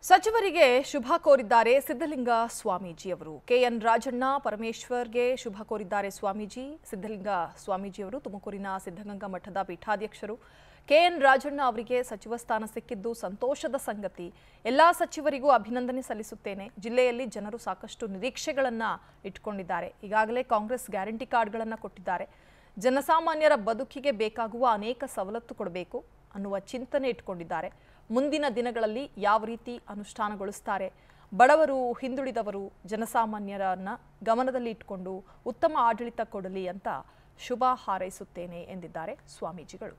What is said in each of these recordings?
ಸಚಿವರಿಗೆ ಶುಭ ಕೋರಿದ್ದಾರೆ ಸಿದ್ದಲಿಂಗ ಸ್ವಾಮೀಜಿಯವರು ಕೆಎನ್ ರಾಜಣ್ಣ ಪರಮೇಶ್ವರ್ಗೆ ಶುಭ ಕೋರಿದ್ದಾರೆ ಸ್ವಾಮೀಜಿ ಸಿದ್ದಲಿಂಗ ಸ್ವಾಮೀಜಿಯವರು ತುಮಕೂರಿನ ಸಿದ್ಧಗಂಗಾ ಮಠದ ಪೀಠಾಧ್ಯಕ್ಷರು ಕೆಎನ್ ರಾಜಣ್ಣ ಅವರಿಗೆ ಸಚಿವ ಸ್ಥಾನ ಸಿಕ್ಕಿದ್ದು ಸಂತೋಷದ ಸಂಗತಿ ಎಲ್ಲಾ ಸಚಿವರಿಗೂ ಅಭಿನಂದನೆ ಸಲ್ಲಿಸುತ್ತೇನೆ ಜಿಲ್ಲೆಯಲ್ಲಿ ಜನರು ಸಾಕಷ್ಟು ನಿರೀಕ್ಷೆಗಳನ್ನ ಇಟ್ಕೊಂಡಿದ್ದಾರೆ ಈಗಾಗಲೇ ಕಾಂಗ್ರೆಸ್ ಗ್ಯಾರಂಟಿ ಕಾರ್ಡ್ಗಳನ್ನು ಕೊಟ್ಟಿದ್ದಾರೆ ಜನಸಾಮಾನ್ಯರ ಬದುಕಿಗೆ ಬೇಕಾಗುವ ಅನೇಕ ಸವಲತ್ತು ಕೊಡಬೇಕು ಅನ್ನುವ ಚಿಂತನೆ ಇಟ್ಕೊಂಡಿದ್ದಾರೆ ಮುಂದಿನ ದಿನಗಳಲ್ಲಿ ಯಾವ ರೀತಿ ಅನುಷ್ಠಾನಗೊಳಿಸ್ತಾರೆ ಬಡವರು ಹಿಂದುಳಿದವರು ಜನಸಾಮಾನ್ಯರನ್ನ ಗಮನದಲ್ಲಿ ಇಟ್ಕೊಂಡು ಉತ್ತಮ ಆಡಳಿತ ಕೊಡಲಿ ಅಂತ ಶುಭ ಹಾರೈಸುತ್ತೇನೆ ಎಂದಿದ್ದಾರೆ ಸ್ವಾಮೀಜಿಗಳು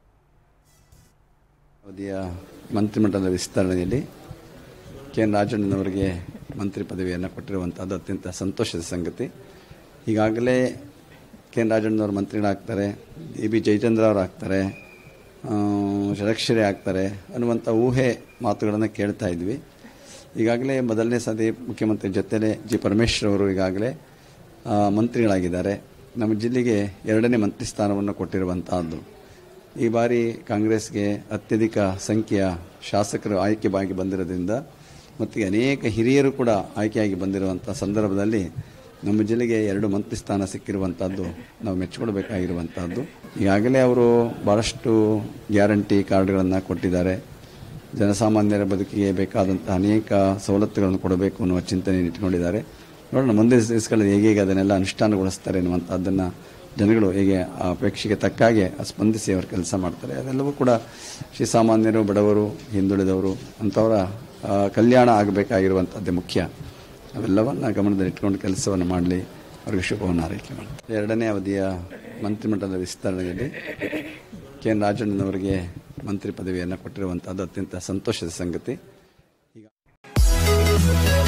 ಅವಧಿಯ ಮಂತ್ರಿಮಂಡಲದ ವಿಸ್ತರಣೆಯಲ್ಲಿ ಕೆ ಎನ್ ರಾಜಣ್ಣನವರಿಗೆ ಮಂತ್ರಿ ಪದವಿಯನ್ನು ಕೊಟ್ಟಿರುವಂಥದ್ದು ಅತ್ಯಂತ ಸಂತೋಷದ ಸಂಗತಿ ಈಗಾಗಲೇ ಕೆ ಎನ್ ರಾಜಣ್ಣನವರು ಮಂತ್ರಿಗಳಾಗ್ತಾರೆ ಎ ಬಿ ಜಯಚಂದ್ರ ಅವರು ಆಗ್ತಾರೆ ಆ, ಷಡಕ್ಷರಿ ಆಗ್ತಾರೆ ಅನ್ನುವಂಥ ಊಹೆ ಮಾತುಗಳನ್ನು ಕೇಳ್ತಾ ಇದ್ವಿ ಈಗಾಗಲೇ ಮೊದಲನೇ ಸತಿ ಮುಖ್ಯಮಂತ್ರಿ ಜೊತೆಲೇ ಜಿ ಪರಮೇಶ್ವರ್ ಅವರು ಈಗಾಗಲೇ ಆ, ಮಂತ್ರಿಗಳಾಗಿದ್ದಾರೆ ನಮ್ಮ ಜಿಲ್ಲೆಗೆ ಎರಡನೇ ಮಂತ್ರಿ ಸ್ಥಾನವನ್ನು ಕೊಟ್ಟಿರುವಂತಹದ್ದು ಈ ಬಾರಿ ಕಾಂಗ್ರೆಸ್ಗೆ ಅತ್ಯಧಿಕ ಸಂಖ್ಯೆಯ ಶಾಸಕರು ಆಯ್ಕೆಯಾಗಿ ಬಂದಿರೋದ್ರಿಂದ ಮತ್ತು ಅನೇಕ ಹಿರಿಯರು ಕೂಡ ಆಯ್ಕೆಯಾಗಿ ಬಂದಿರುವಂಥ ಸಂದರ್ಭದಲ್ಲಿ ನಮ್ಮ ಜಿಲ್ಲೆಗೆ ಎರಡು ಮಂತ್ರಿ ಸ್ಥಾನ ಸಿಕ್ಕಿರುವಂಥದ್ದು ನಾವು ಮೆಚ್ಚಿಕೊಳ್ಬೇಕಾಗಿರುವಂಥದ್ದು ಈಗಾಗಲೇ ಅವರು ಭಾಳಷ್ಟು ಗ್ಯಾರಂಟಿ ಕಾರ್ಡ್ಗಳನ್ನು ಕೊಟ್ಟಿದ್ದಾರೆ ಜನಸಾಮಾನ್ಯರ ಬದುಕಿಗೆ ಬೇಕಾದಂಥ ಅನೇಕ ಸವಲತ್ತುಗಳನ್ನು ಕೊಡಬೇಕು ಅನ್ನುವ ಚಿಂತನೆಯನ್ನು ಇಟ್ಕೊಂಡಿದ್ದಾರೆ ನೋಡೋಣ ಮುಂದಿನ ದಿವಸಗಳಲ್ಲಿ ಹೇಗೆ ಹೇಗೆ ಅದನ್ನೆಲ್ಲ ಅನುಷ್ಠಾನಗೊಳಿಸ್ತಾರೆ ಅನ್ನುವಂಥದ್ದನ್ನು ಜನಗಳು ಹೇಗೆ ಆ ಅಪೇಕ್ಷೆಗೆ ತಕ್ಕ ಹಾಗೆ ಸ್ಪಂದಿಸಿ ಅವರು ಕೆಲಸ ಮಾಡ್ತಾರೆ ಅದೆಲ್ಲವೂ ಕೂಡ ಶ್ರೀಸಾಮಾನ್ಯರು ಬಡವರು ಹಿಂದುಳಿದವರು ಅಂಥವರ ಆ, ಕಲ್ಯಾಣ ಆಗಬೇಕಾಗಿರುವಂಥದ್ದೇ ಮುಖ್ಯ ಅವೆಲ್ಲವನ್ನು ಗಮನದಲ್ಲಿ ಇಟ್ಕೊಂಡು ಕೆಲಸವನ್ನು ಮಾಡಲಿ ಅವರಿಗೆ ಶುಭವನ್ನು ಹಾರೈಕೆ ಮಾಡಿ ಎರಡನೇ ಅವಧಿಯ ಮಂತ್ರಿಮಂಡಲದ ವಿಸ್ತರಣೆಯಲ್ಲಿ ಕೆ ಎನ್ ರಾಜಣ್ಣನವರಿಗೆ ಮಂತ್ರಿ ಪದವಿಯನ್ನು ಕೊಟ್ಟಿರುವಂಥದ್ದು ಅತ್ಯಂತ ಸಂತೋಷದ ಸಂಗತಿ ಈಗ